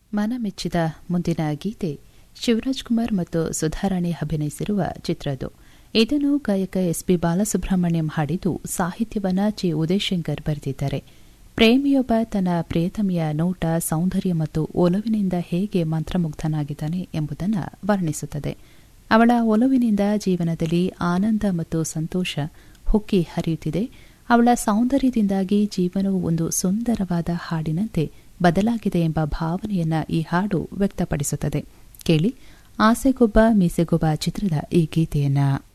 ಮನಮೆಚ್ಚಿದ ಮುಂದಿನ ಗೀತೆ ಶಿವರಾಜ್ ಕುಮಾರ್ ಮತ್ತು ಸುಧಾರಾಣಿ ಅಭಿನಯಿಸಿರುವ ಚಿತ್ರದ್ದು ಇದನ್ನು ಗಾಯಕ ಎಸ್ಪಿ ಬಾಲಸುಬ್ರಹ್ಮಣ್ಯಂ ಹಾಡಿದ್ದು ಸಾಹಿತ್ಯವನ್ನ ಜಿ ಉದಯಶಂಕರ್ ಬರೆದಿದ್ದಾರೆ ಪ್ರೇಮಿಯೊಬ್ಬ ತನ್ನ ಪ್ರಿಯತಮೆಯ ನೋಟ ಸೌಂದರ್ಯ ಮತ್ತು ಒಲವಿನಿಂದ ಹೇಗೆ ಮಂತ್ರಮುಗ್ಧನಾಗಿದ್ದಾನೆ ಎಂಬುದನ್ನು ವರ್ಣಿಸುತ್ತದೆ ಅವಳ ಒಲವಿನಿಂದ ಜೀವನದಲ್ಲಿ ಆನಂದ ಮತ್ತು ಸಂತೋಷ ಹುಕ್ಕಿ ಹರಿಯುತ್ತಿದೆ ಅವಳ ಸೌಂದರ್ಯದಿಂದಾಗಿ ಜೀವನವು ಒಂದು ಸುಂದರವಾದ ಹಾಡಿನಂತೆ ಬದಲಾಗಿದೆ ಎಂಬ ಭಾವನೆಯನ್ನ ಈ ಹಾಡು ವ್ಯಕ್ತಪಡಿಸುತ್ತದೆ ಕೇಳಿ ಆಸೆಗೊಬ್ಬ ಮೀಸೆಗೊಬ್ಬ ಚಿತ್ರದ ಈ ಗೀತೆಯನ್ನ